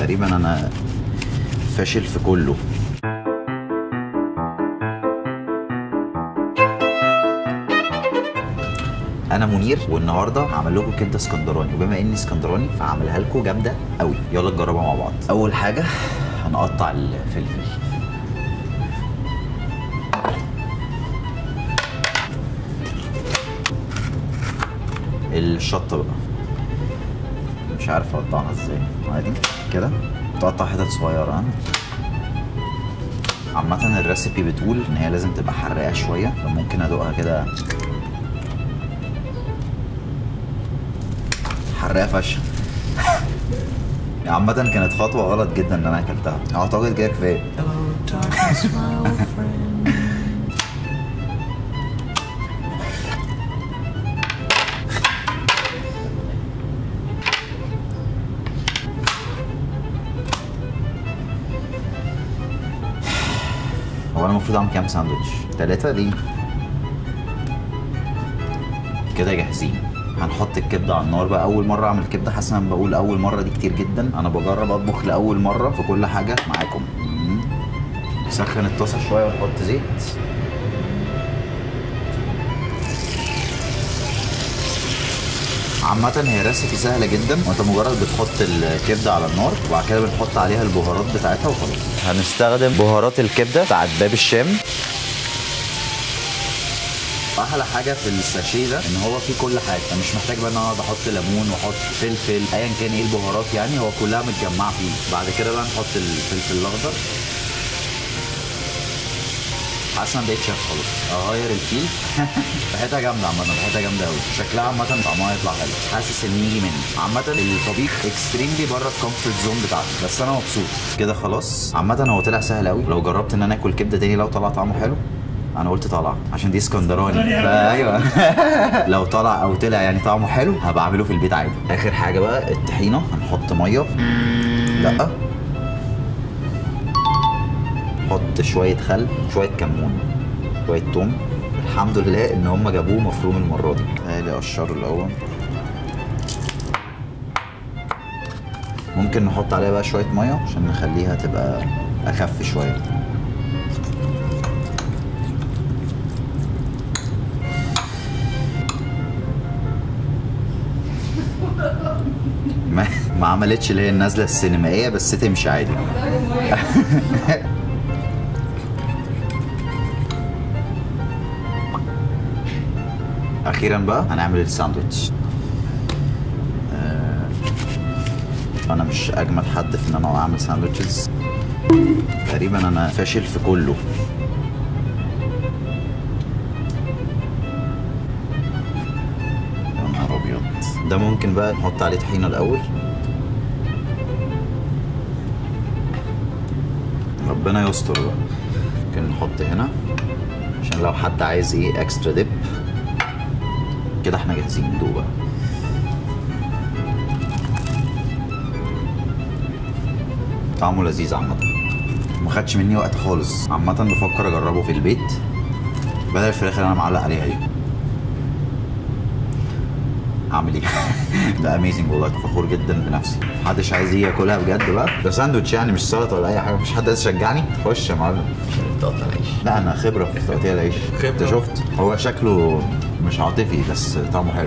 تقريبا انا فاشل في كله انا منير والنهارده هعمل لكم كبده اسكندراني وبما اني اسكندراني فهعملها لكم جامده قوي يلا نجربها مع بعض اول حاجه هنقطع الفلفل الشطه بقى مش عارف اقطعها ازاي عادي كده تقطع حتت صغيره ها عامة الريسيبي بتقول ان هي لازم تبقى حراقة شوية فممكن ادوقها كده حراقة فشخ عامة كانت خطوة غلط جدا ان انا اكلتها اعتقد كده كفاية Hello, darkness, my old friend. هو انا المفروض اعمل كام ساندوتش؟ تلاتة دي كده جاهزين هنحط الكبده على النار بقى اول مره اعمل كبده حاسس ان انا بقول اول مره دي كتير جدا انا بجرب اطبخ لاول مره في كل حاجه معاكم مم. نسخن الطاسه شويه ونحط زيت عامة هي ريسيبي سهلة جدا وانت مجرد بتحط الكبدة على النار وبعد كده بنحط عليها البهارات بتاعتها وخلاص هنستخدم بهارات الكبدة بتاعت باب الشام احلى حاجه في الساشيه ده ان هو فيه كل حاجه انا مش محتاج بقى ان انا اقعد احط ليمون واحط فلفل ايا كان ايه البهارات يعني هو كلها متجمعه فيه بعد كده بقى نحط الفلفل الاخضر حاسس انا بقيت شيف خلاص اغير الفيل ريحتها جامده عامه ريحتها جامده قوي شكلها عامه طعمها يطلع حلو حاسس ان يجي مني عامه الطبيخ اكستريملي بره الكومفورت زون بتاعتي بس انا مبسوط كده خلاص عامه هو طلع سهل قوي لو جربت ان انا اكل كبده تاني لو طلع طعمه حلو انا قلت طلع عشان دي اسكندراني فايوه لو طلع او طلع يعني طعمه حلو هبقى اعمله في البيت عادي اخر حاجه بقى الطحينه هنحط ميه لا نحط شويه خل شويه كمون شويه توم الحمد لله ان هم جابوه مفروم المره دي تعالي اقشره الاول ممكن نحط عليها بقى شويه ميه عشان نخليها تبقى اخف شويه ما, ما عملتش اللي هي النازله السينمائيه بس تمشي عادي اخيرا بقى هنعمل الساندوتش آه، انا مش اجمد حد في ان انا اعمل ساندوتشز تقريبا انا فاشل في كله يا نهار ابيض ده ممكن بقى نحط عليه طحينه الاول ربنا يستر بقى ممكن نحط هنا عشان لو حد عايز ايه اكسترا ديب كده احنا جاهزين ندوق بقى طعمه لذيذ عامة ما خدش مني وقت خالص عامة بفكر اجربه في البيت بدل الفراخ اللي انا معلق عليها دي هعمل ايه؟ ده اميزنج والله فخور جدا بنفسي محدش عايز يجي ياكلها بجد بقى ده ساندوتش يعني مش سلطه ولا اي حاجه مفيش حد عايز يشجعني خش يا معلم تقطع العيش لا انا خبره في تقطيع العيش خبرة. انت شفت هو شكله مش عاطفي بس طعمه حلو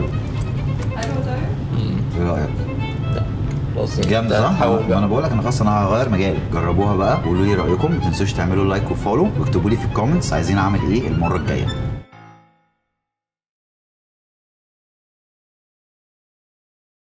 ايه رايك؟ خلاص جامد انت صح؟ هتحاول ما بقى. انا بقول لك انا خلاص انا هغير مجالي جربوها بقى وقولوا لي رايكم ما تنسوش تعملوا لايك وفولو واكتبوا لي في الكومنتس عايزين اعمل ايه المره الجايه